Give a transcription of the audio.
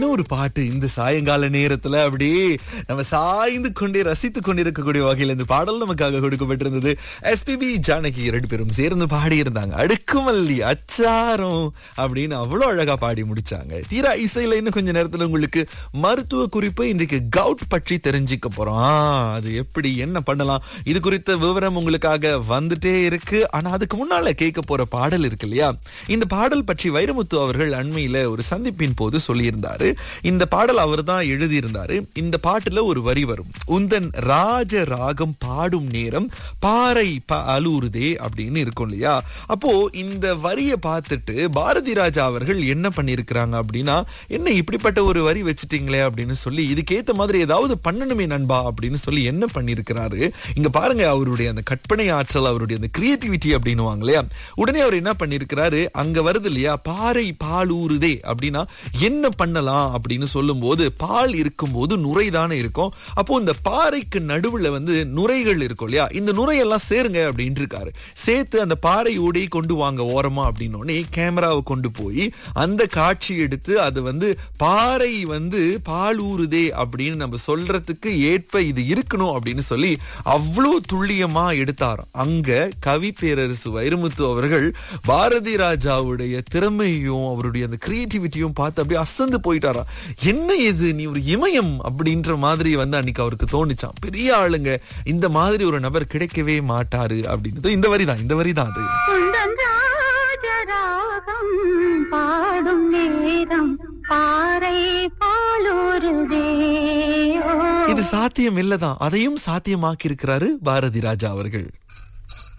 ஒரு பாட்டு இந்த சாயங்கால நேரத்துல அப்படியே நம்ம சாய்ந்து கொண்டே ரசித்துக் கொண்டிருக்கக்கூடிய வகையில் இந்த பாடல் நமக்காக கொடுக்கப்பட்டிருந்தது எஸ்பிபி ஜானகி ரெண்டு பேரும் சேர்ந்து பாடி இருந்தாங்க அடுக்குமல்லி அச்சாரம் அப்படின்னு அவ்வளவு அழகா பாடி முடிச்சாங்க தீரா இசையில இன்னும் கொஞ்ச நேரத்துல உங்களுக்கு மருத்துவ குறிப்பு இன்றைக்கு கவுட் பற்றி தெரிஞ்சுக்க போறோம் ஆ, அது எப்படி என்ன பண்ணலாம் இது குறித்த விவரம் உங்களுக்காக வந்துட்டே இருக்கு ஆனா அதுக்கு முன்னால கேட்க போற பாடல் இருக்கு இல்லையா இந்த பாடல் பற்றி வைரமுத்து அவர்கள் அண்மையில ஒரு சந்திப்பின் போது சொல்லியிருந்தாரு இந்த பாடல் அவர் தான் எழுதியிருந்தாரு இந்த பாட்டுல ஒரு வரி வரும் உந்தன் ராஜ ராகம் பாடும் நேரம் பாறை ப அலூருதே அப்படின்னு இருக்கும் இல்லையா அப்போ இந்த வரியை பார்த்துட்டு பாரதி ராஜா அவர்கள் என்ன பண்ணியிருக்கிறாங்க அப்படின்னா என்ன இப்படிப்பட்ட ஒரு வரி வச்சுட்டீங்களே அப்படின்னு சொல்லி இதுக்கேத்த மாதிரி ஏதாவது பண்ணணுமே நண்பா அப்படின்னு சொல்லி என்ன பண்ணியிருக்கிறாரு இங்க பாருங்க அவருடைய அந்த கற்பனை ஆற்றல் அவருடைய அந்த கிரியேட்டிவிட்டி அப்படின்னு இல்லையா உடனே அவர் என்ன பண்ணியிருக்கிறாரு அங்க வருது இல்லையா பாறை பால் ஊறுதே அப்படின்னா என்ன பண்ணலாம் அப்படின்னு சொல்லும்போது பால் இருக்கும்போது நுரை தானே இருக்கும் அப்போ இந்த பாறைக்கு நடுவுல வந்து நுரைகள் இருக்கும் இல்லையா இந்த நுரையெல்லாம் சேருங்க அப்படின்னு இருக்காரு சேர்த்து அந்த பாறை ஊடி கொண்டு வாங்க ஓரமா அப்படின்னோடனே கேமராவை கொண்டு போய் அந்த காட்சி எடுத்து அது வந்து பாறை வந்து பால் ஊறுதே அப்படின்னு நம்ம சொல்றதுக்கு ஏற்ப இது இருக்கணும் அப்படின்னு சொல்லி அவ்வளோ துல்லியமா எடுத்தாராம் அங்க கவி பேரரசு வைரமுத்து அவர்கள் பாரதி ராஜாவுடைய திறமையும் அவருடைய அந்த கிரியேட்டிவிட்டியும் பார்த்து அப்படியே அசந்து போயிட்டாராம் என்ன இது நீ ஒரு இமயம் அப்படின்ற மாதிரி வந்து அன்னைக்கு அவருக்கு தோணுச்சாம் பெரிய ஆளுங்க இந்த மாதிரி ஒரு நபர் கிடைக்கவே மாட்டாரு அப்படின்னு இந்த வரி தான் இந்த வரி தான் அது குந்தன் ராஜராகம் பாடும் நேரம் பாறை பாலூருதே ஓ. இது சாத்தியம் இல்லதான் அதையும் சாத்தியமாக்கி இருக்கிறாரு பாரதி ராஜா அவர்கள்